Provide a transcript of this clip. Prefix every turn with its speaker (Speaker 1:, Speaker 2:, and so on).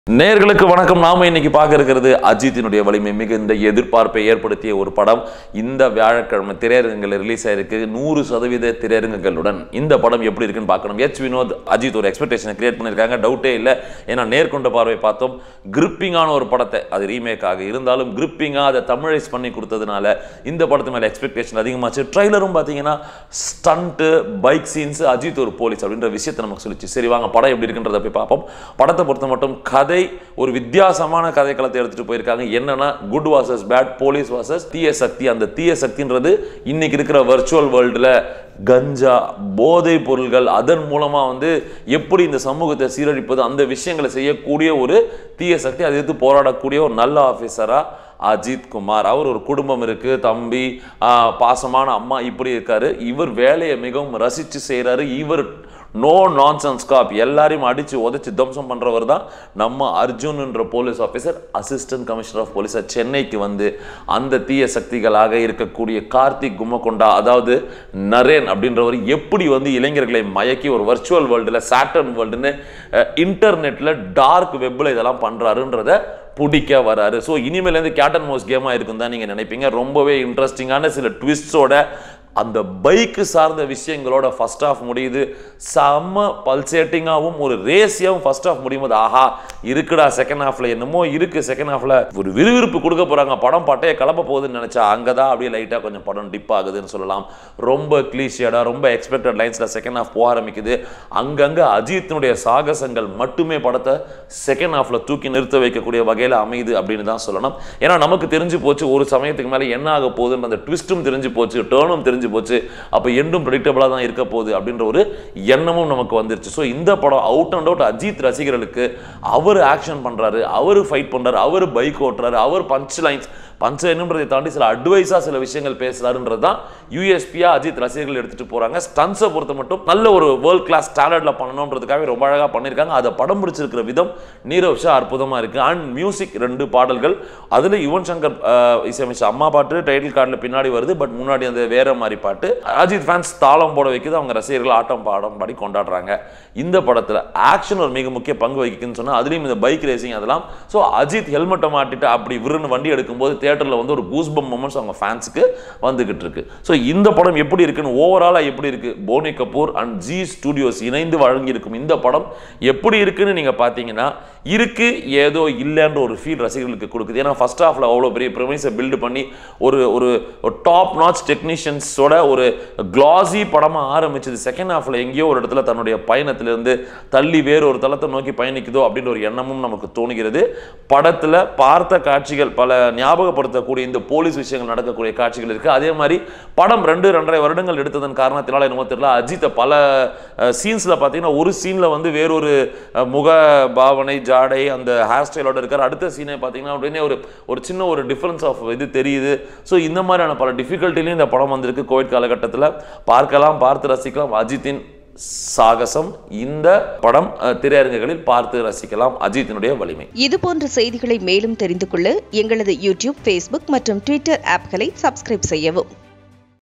Speaker 1: நேர்களுக்கு வணக்கம் நாம இன்னைக்கு பார்க்க இருக்கிறது அஜித்தினுடைய வலிமை மிகுந்த எதிர்பார்ப்பை ஏற்படுத்திய ஒரு படம் இந்த வியாழக்கிழமை திரையரங்குகள் ரிலீஸ் ஆயிருக்கு நூறு சதவீத திரையரங்குகளுடன் இந்த படம் எப்படி இருக்குன்னு பார்க்கணும் எச் வினோத் அஜித் ஒரு எக்ஸ்பெக்டேஷனை கிரியேட் பண்ணியிருக்காங்க டவுட்டே இல்லை ஏன்னா நேர்கொண்ட பார்வை பார்த்தோம் கிரிப்பிங்கான ஒரு படத்தை அது ரீமேக் ஆக இருந்தாலும் கிரிப்பிங்காக அதை தமிழைஸ் பண்ணி கொடுத்ததுனால இந்த படத்து மேலே எக்ஸ்பெக்டேஷன் அதிகமாச்சு ட்ரைலரும் பார்த்தீங்கன்னா ஸ்டண்ட்டு பைக் சீன்ஸ் அஜித் ஒரு போலீஸ் அப்படின்ற விஷயத்தை நமக்கு சொல்லிச்சு சரி வாங்க படம் எப்படி இருக்குன்றத போய் பார்ப்போம் படத்தை பொறுத்த மட்டும் கதை ஒரு வித்தியாசமான கதைக்களத்தை எடுத்துட்டு போயிருக்காங்க என்னன்னா good versus bad police versus தீய சக்தி அந்த தீய சக்தின்றது இன்னைக்கு இருக்கிற வர்ச்சுவல் வேர்ல்டில் கஞ்சா போதைப் பொருள்கள் அதன் மூலமா வந்து எப்படி இந்த சமூகத்தை சீரழிப்பது அந்த விஷயங்களை செய்யக்கூடிய ஒரு தீய சக்தி அதை எதிர்த்து போராடக்கூடிய ஒரு நல்ல ஆஃபீஸரா அஜித் குமார் அவர் ஒரு குடும்பம் இருக்கு தம்பி ஆஹ், பாசமான அம்மா இப்படி இருக்காரு இவர் வேலையை மிகவும் ரசிச்சு செய்றாரு இவர் நோ நான்சென்ஸ் காப் எல்லாரையும் அடிச்சு உதைச்சு தம்சம் பண்றவர் தான் நம்ம அர்ஜுன்ன்ற police officer assistant commissioner of போலீஸர் சென்னைக்கு வந்து அந்த தீய சக்திகளாக இருக்கக்கூடிய கார்த்திக் கும்மகொண்டா அதாவது நரேன் அப்படின்றவர் எப்படி வந்து இளைஞர்களை மயக்கி ஒரு வர்ச்சுவல் வேர்ல்டில் சாட்டர்ன் வேர்ல்டுன்னு இன்டர்நெட்டில் டார்க் வெப்பில் இதெல்லாம் பண்ணுறாருன்றத பிடிக்க வராரு ஸோ இனிமேலேருந்து கேட்டன் மோஸ் கேமாக இருக்குன்னு தான் நீங்கள் நினைப்பீங்க ரொம்பவே இன்ட்ரெஸ்டிங்கான சில ட்விஸ்டோட அந்த பைக்கு சார்ந்த விஷயங்களோட ஃபர்ஸ்ட் ஆஃப் முடியுது செம்ம பல்சேட்டிங்காகவும் ஒரு ரேஸியாகவும் ஃபர்ஸ்ட் ஆஃப் முடியும் போது ஆஹா இருக்குடா செகண்ட் ஹாஃப்ல என்னமோ இருக்கு செகண்ட் ஹாஃப்ல ஒரு விறுவிறுப்பு கொடுக்க போறாங்க படம் பட்டையை கிளம்ப போகுதுன்னு நினைச்சா அங்கே தான் அப்படியே லைட்டாக கொஞ்சம் படம் டிப் ஆகுதுன்னு சொல்லலாம் ரொம்ப கிளீஷியடாக ரொம்ப எக்ஸ்பெக்டட் லைன்ஸில் செகண்ட் ஹாஃப் போக ஆரம்பிக்குது அங்கங்கே அஜித்தினுடைய சாகசங்கள் மட்டுமே படத்தை செகண்ட் ஹாஃப்ல தூக்கி நிறுத்த வைக்கக்கூடிய வகையில் அமையுது அப்படின்னு தான் சொல்லணும் ஏன்னா நமக்கு தெரிஞ்சு போச்சு ஒரு சமயத்துக்கு மேலே என்ன ஆக போகுதுன்ற அந்த ட்விஸ்ட்டும் தெரிஞ்சு போச்சு டேர்னும் தெரிஞ்சு போச்சு அப்போ எண்டும் ப்ரெடிக்டபிளாக தான் இருக்க போகுது அப்படின்ற ஒரு எண்ணமும் நமக்கு வந்துருச்சு ஸோ இந்த படம் அவுட் அண்ட் அவுட் அஜித் ரசிகர்களுக்கு அவர் ஆக்ஷன் பண்ணுறாரு அவர் ஃபைட் பண்ணுறாரு அவர் பைக் ஓட்டுறாரு அவர் பஞ்ச் லைன்ஸ் பஞ்ச் லைனுன்றதை தாண்டி சில அட்வைஸாக சில விஷயங்கள் பேசுறாருன்றது தான் யூஎஸ்பியா அஜித் ரசிகர்கள் எடுத்துட்டு போறாங்க ஸ்டன்ஸை பொறுத்த மட்டும் நல்ல ஒரு வேர்ல்ட் கிளாஸ் ஸ்டாண்டர்ட்ல பண்ணணுன்றதுக்காக ரொம்ப அழகாக பண்ணியிருக்காங்க அதை படம் பிடிச்சிருக்கிற விதம் நீரவ் ஷா அற்புதமா இருக்கு அண்ட் மியூசிக் ரெண்டு பாடல்கள் அதுல யுவன் சங்கர் அஹ், இசையமைச்ச அம்மா பாட்டு டைட்டில் கார்டில் பின்னாடி வருது பட் முன்னாடி அந்த வேற மாதிரி பாட்டு அஜித் ஃபேன்ஸ் தாளம் போட வைக்குது அவங்க ரசிகர்கள் ஆட்டம் பாடம் பாடி கொண்டாடுறாங்க இந்த படத்துல ஆக்ஷன் ஒரு மிக முக்கிய பங்கு வகிக்குன்னு சொன்னா அதுலயும் இந்த பைக் ரேசிங் அதெல்லாம் ஸோ அஜித் ஹெல்மெட்டை மாட்டிட்டு அப்படி விருன்னு வண்டி எடுக்கும்போது தியேட்டர்ல வந்து ஒரு கூஸ் பம் மூமெண்ட்ஸ் அவங்க ஃபேன்ஸுக்கு வந்துகிட்டு இருக்கு ஸோ இந்த படம் எப்படி இருக்குன்னு ஓவராலாக எப்படி இருக்கு போனி கபூர் அண்ட் ஜி ஸ்டுடியோஸ் இணைந்து வழங்கியிருக்கும் இந்த படம் எப்படி இருக்குன்னு நீங்க பார்த்தீங்கன்னா இருக்கு ஏதோ இல்லைன்ற ஒரு ஃபீல் ரசிகர்களுக்கு கொடுக்குது ஏன்னா ஃபர்ஸ்ட் ஹாஃப்ல அவ்வளோ பெரிய ப்ரொமைஸை பில்டு பண்ணி ஒரு ஒரு டாப் நாச் டெக்னீஷியன்ஸோட ஒரு கிளாசி படமாக ஆரம்பிச்சது செகண்ட் ஹாஃப்ல எங்கேயோ ஒரு இடத்துல தன்னுடைய பயணத்திலிருந்து தள்ளி வேறு ஒரு தளத்தை நோக்கி பயணிக்குதோ அப்படின்ற ஒரு எண்ணமும் நமக்கு தோணுகிறது படத்துல பார்த்த காட்சிகள் பல ஞாபகப்படுத்தக்கூடிய இந்த போலீஸ் விஷயங்கள் நடக்கக்கூடிய காட்சிகள் இருக்கு அதே மாதிரி படம் ரெண்டு ரெண்டரை வருடங்கள் எடுத்ததன் காரணத்தினால என்னமோ தெரியல அஜித்தை பல சீன்ஸ்ல பார்த்தீங்கன்னா ஒரு சீன்ல வந்து வேறொரு அஹ், முக பாவனை ஜாடை அந்த ஹேர் ஸ்டைலோட இருக்கார் அடுத்த சீனை பார்த்தீங்கன்னா உடனே ஒரு ஒரு சின்ன ஒரு டிஃபரன்ஸ் ஆஃப் இது தெரியுது ஸோ இந்த மாதிரியான பல டிஃபிகல்ட்டிலையும் இந்த படம் வந்திருக்கு கோவிட் காலகட்டத்தில் பார்க்கலாம் பார்த்து ரசிக்கலாம் அஜித்தின் சாகசம் இந்த படம் அஹ், திரையரங்குகளில் பார்த்து ரசிக்கலாம் அஜித்தினுடைய வலிமை
Speaker 2: இது போன்ற செய்திகளை மேலும் தெரிந்து கொள்ள எங்களது யூடியூப் ஃபேஸ்புக் மற்றும் ட்விட்டர் ஆப்களை சப்ஸ்கிரைப் செய்யவும்